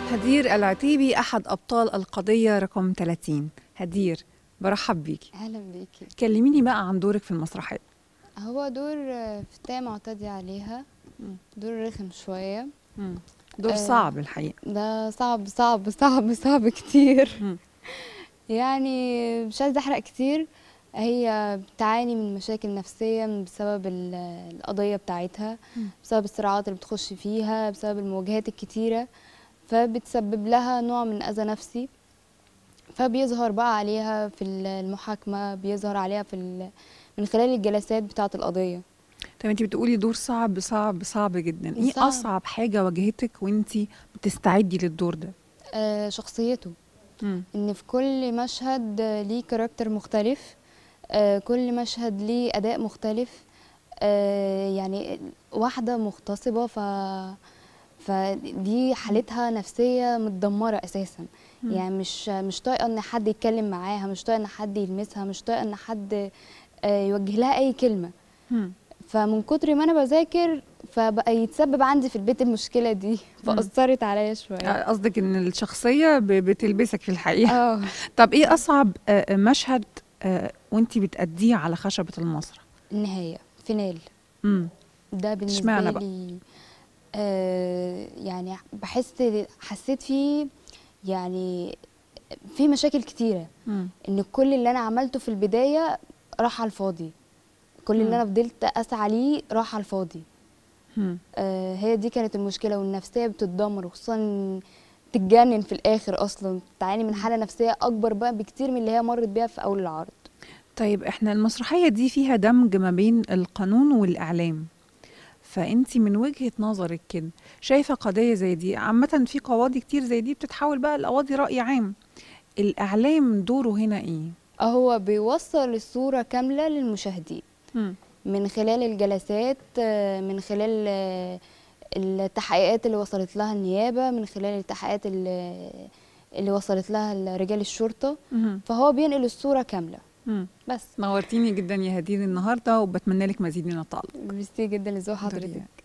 هدير العتيبي أحد أبطال القضية رقم 30 هدير برحب بيكي اهلا بيكي كلميني بقى عن دورك في المسرحية هو دور آه، فتاة معتدي عليها مم. دور رخم شوية دور آه. صعب الحقيقة ده صعب صعب صعب صعب كتير مم. يعني مش عايزة احرق كتير هي بتعاني من مشاكل نفسية بسبب ال- القضية بتاعتها مم. بسبب الصراعات اللي بتخش فيها بسبب المواجهات الكتيرة فبتسبب لها نوع من أذى نفسي فبيظهر بقى عليها في المحاكمة بيظهر عليها في ال- من خلال الجلسات بتاعة القضية طب انت بتقولي دور صعب صعب صعب جدا ايه صعب. أصعب حاجة واجهتك وانت بتستعدي للدور ده آه، شخصيته مم. ان في كل مشهد آه، ليه كاركتر مختلف آه، كل مشهد ليه اداء مختلف آه، يعني واحده مغتصبه ف فدي حالتها نفسيه متدمره اساسا مم. يعني مش مش طايقه ان حد يتكلم معاها مش طايقه ان حد يلمسها مش طايقه ان حد آه، يوجه لها اي كلمه مم. فمن كتر ما انا بذاكر فبقى يتسبب عندي في البيت المشكله دي فاثرت عليا شويه قصدك ان الشخصية ب- بتلبسك في الحقيقة اه طب ايه أصعب آه، مشهد آه، وانت بتأديه على خشبة المسرح النهايه فينال مم. ده بالنسبه اشمعنى بقى؟ لي آه يعني بحس حسيت فيه يعني في مشاكل كتيره مم. ان كل اللي انا عملته في البدايه راح على الفاضي كل مم. اللي انا فضلت اسعى ليه راح على الفاضي مم. آه هي دي كانت المشكله والنفسيه بتتدمر وخصوصا تتجنن في الاخر اصلا تعاني من حاله نفسيه اكبر بقى بكتير من اللي هي مرت بيها في اول العرض طيب احنا المسرحية دي فيها دمج ما بين القانون والإعلام فانت من وجهة نظرك كده شايفة قضية زي دي عامة في قواضي كتير زي دي بتتحول بقى لقواضي رأي عام الإعلام دوره هنا ايه؟ هو بيوصل الصوره كامله للمشاهدين مم. من خلال الجلسات آه، من خلال آه، التحقيقات اللي وصلت لها النيابة من خلال التحقيقات اللي, اللي وصلت لها رجال الشرطة مم. فهو بينقل الصورة كاملة مم. بس نورتيني جدا يا هدير النهارده وبتمنى لك مزيد من التألق ميرسي جدا لذوق حضرتك دوريا.